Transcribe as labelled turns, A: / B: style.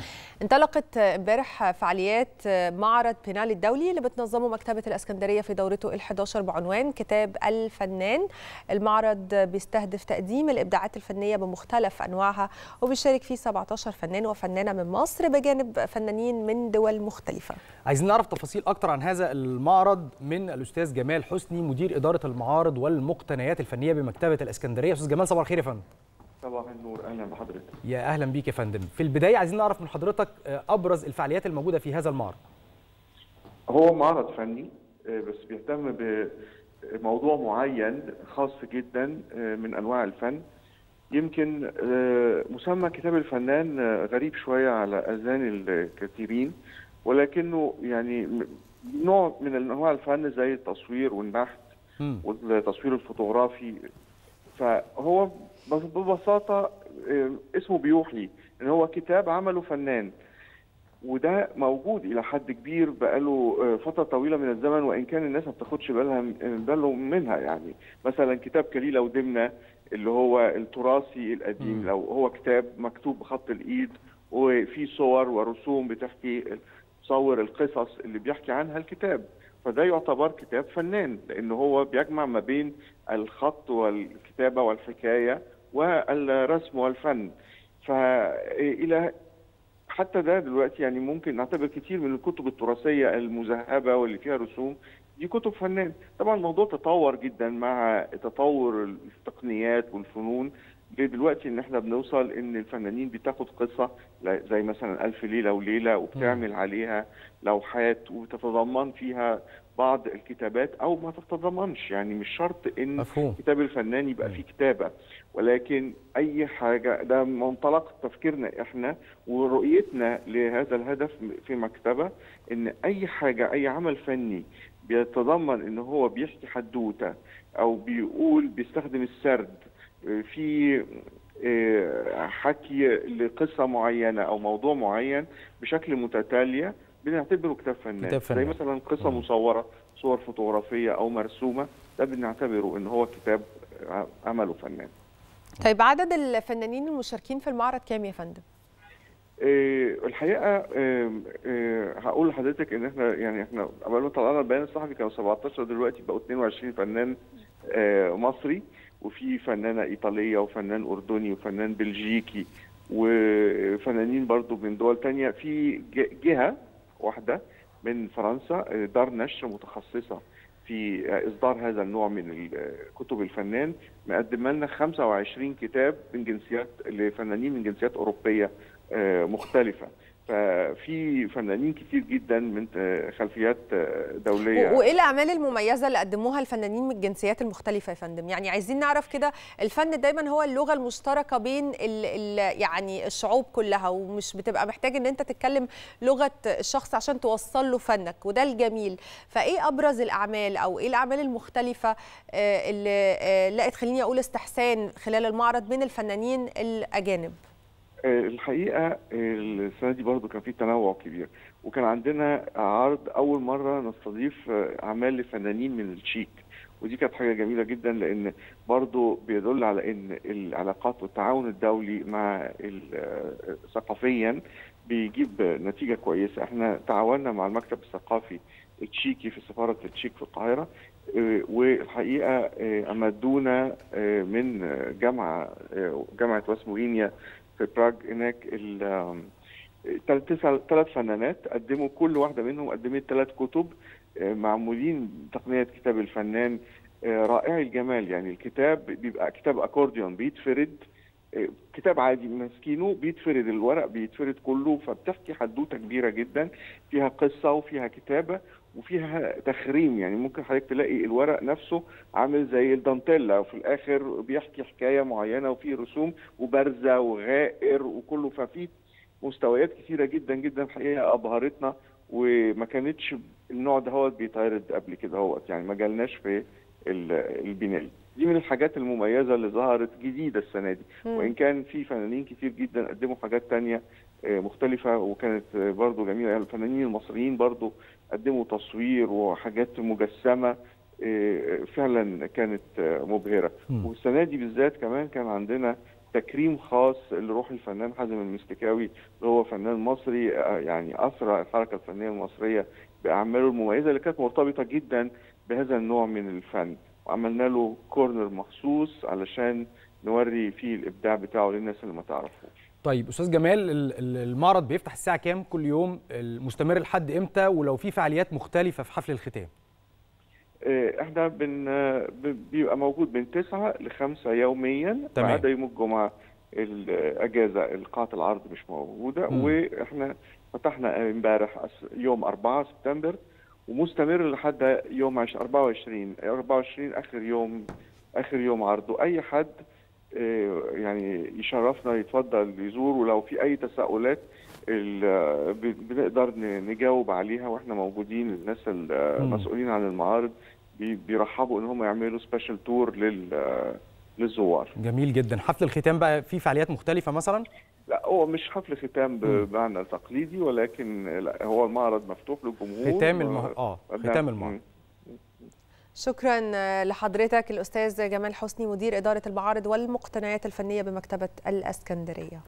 A: انطلقت امبارح فعاليات معرض بينال الدولي اللي بتنظمه مكتبة الاسكندرية في دورته ال11 بعنوان كتاب الفنان المعرض بيستهدف تقديم الإبداعات الفنية بمختلف أنواعها وبيشارك فيه 17 فنان وفنانة من مصر بجانب فنانين من دول مختلفة
B: عايزين نعرف تفاصيل أكتر عن هذا المعرض من الأستاذ جمال حسني مدير إدارة المعارض والمقتنيات الفنية بمكتبة الاسكندرية أستاذ جمال صباح الخير يا فندم
C: صباح النور اهلا بحضرتك
B: يا اهلا بيك يا فندم في البدايه عايزين نعرف من حضرتك ابرز الفعاليات الموجوده في هذا المعرض
C: هو معرض فني بس بيهتم بموضوع معين خاص جدا من انواع الفن يمكن مسمى كتاب الفنان غريب شويه على اذهان الكثيرين ولكنه يعني نوع من انواع الفن زي التصوير والنحت والتصوير الفوتوغرافي فهو ببساطة اسمه بيوحي ان هو كتاب عمله فنان وده موجود الى حد كبير بقاله فتره طويله من الزمن وان كان الناس ما بتاخدش بالها بالهم منها يعني مثلا كتاب كليله ودمنه اللي هو التراثي القديم م. لو هو كتاب مكتوب بخط الايد وفي صور ورسوم بتحكي تصور القصص اللي بيحكي عنها الكتاب فده يعتبر كتاب فنان لان هو بيجمع ما بين الخط والكتابه والحكايه والرسم والفن فالى حتى ده دلوقتي يعني ممكن نعتبر كتير من الكتب التراثيه المذهبه واللي فيها رسوم دي كتب فنان طبعا الموضوع تطور جدا مع تطور التقنيات والفنون دلوقتي ان احنا بنوصل ان الفنانين بتاخد قصه زي مثلا الف ليله وليله وبتعمل عليها لوحات وتتضمن فيها بعض الكتابات او ما تتضمنش يعني مش شرط ان
B: مفهوم.
C: كتاب الفنان يبقى فيه كتابه ولكن اي حاجه ده منطلق تفكيرنا احنا ورؤيتنا لهذا الهدف في مكتبه ان اي حاجه اي عمل فني بيتضمن ان هو بيحكي حدوته او بيقول بيستخدم السرد في حكي لقصه معينه او موضوع معين بشكل متتاليه بنعتبره كتاب فنان.
B: كتاب فنان
C: زي مثلا قصه مصوره صور فوتوغرافيه او مرسومه ده بنعتبره ان هو كتاب عمله فنان
A: طيب عدد الفنانين المشاركين في المعرض كام يا فندم
C: إيه الحقيقه إيه إيه هقول لحضرتك ان احنا يعني احنا قبل ما طلعنا البيان الصحفي كانوا 17 دلوقتي بقوا 22 فنان مصري وفي فنانه ايطاليه وفنان اردني وفنان بلجيكي وفنانين برضو من دول تانية في جهه واحده من فرنسا دار نشر متخصصه في اصدار هذا النوع من كتب الفنان مقدمه لنا 25 كتاب من جنسيات لفنانين من جنسيات اوروبيه مختلفه ففي فنانين كتير جدا من خلفيات دوليه
A: وايه الاعمال المميزه اللي قدموها الفنانين من الجنسيات المختلفه يا فندم يعني عايزين نعرف كده الفن دايما هو اللغه المشتركه بين ال ال يعني الشعوب كلها ومش بتبقى محتاج ان انت تتكلم لغه الشخص عشان توصل له فنك وده الجميل فايه ابرز الاعمال او ايه الاعمال المختلفه اللي لقت خليني اقول استحسان خلال المعرض من الفنانين الاجانب
C: الحقيقه السنه دي برضو كان في تنوع كبير وكان عندنا عرض اول مره نستضيف اعمال لفنانين من التشيك ودي كانت حاجه جميله جدا لان برضو بيدل على ان العلاقات والتعاون الدولي مع ثقافيا بيجيب نتيجه كويسه احنا تعاوننا مع المكتب الثقافي التشيكي في سفاره التشيك في القاهره والحقيقه امدونا من جامعه جامعه واسموينيا في براغ هناك ثلاث فنانات قدموا كل واحده منهم قدمت ثلاث كتب معمولين تقنيه كتاب الفنان رائعي الجمال يعني الكتاب بيبقى كتاب اكورديون بيتفرد كتاب عادي ماسكينه بيتفرد الورق بيتفرد كله فبتحكي حدوته كبيره جدا فيها قصه وفيها كتابه وفيها تخريم يعني ممكن حضرتك تلاقي الورق نفسه عامل زي الدانتيلا وفي الاخر بيحكي حكايه معينه وفيه رسوم وبارزه وغائر وكله ففي مستويات كثيره جدا جدا الحقيقه ابهرتنا وما كانتش النوع ده هو بيتعرض قبل كده هو يعني ما جالناش في البناء دي من الحاجات المميزه اللي ظهرت جديده السنه دي وان كان في فنانين كتير جدا قدموا حاجات تانية مختلفه وكانت برضو جميله يعني الفنانين المصريين برضو قدموا تصوير وحاجات مجسمه فعلا كانت مبهره والسنه دي بالذات كمان كان عندنا تكريم خاص لروح الفنان حازم المستكاوي اللي هو فنان مصري يعني أسرى الحركة الفنية المصرية بأعماله المميزة اللي كانت مرتبطة جدا بهذا النوع من الفن وعملنا له كورنر مخصوص علشان نوري فيه الإبداع بتاعه للناس اللي ما تعرفوش
B: طيب استاذ جمال المعرض بيفتح الساعه كام كل يوم المستمر لحد امتى ولو في فعاليات مختلفه في حفل الختام
C: احنا بن بيبقى موجود من 9 ل 5 يوميا ما عدا يوم الجمعه الاجازه القاعه العرض مش موجوده م. واحنا فتحنا امبارح يوم 4 سبتمبر ومستمر لحد يوم 24 24 اخر يوم اخر يوم عرضه اي حد يعني يشرفنا يتفضل يزور ولو في اي تساؤلات بنقدر نجاوب عليها واحنا موجودين الناس المسؤولين عن المعارض بيرحبوا ان هم يعملوا سبيشال تور لل للزوار
B: جميل جدا حفل الختام بقى في فعاليات مختلفه مثلا
C: لا هو مش حفل ختام بمعنى تقليدي ولكن لا هو المعرض مفتوح للجمهور
B: ختام المه... اه ختام المعرض
A: شكرا لحضرتك الاستاذ جمال حسني مدير اداره المعارض والمقتنيات الفنيه بمكتبه الاسكندريه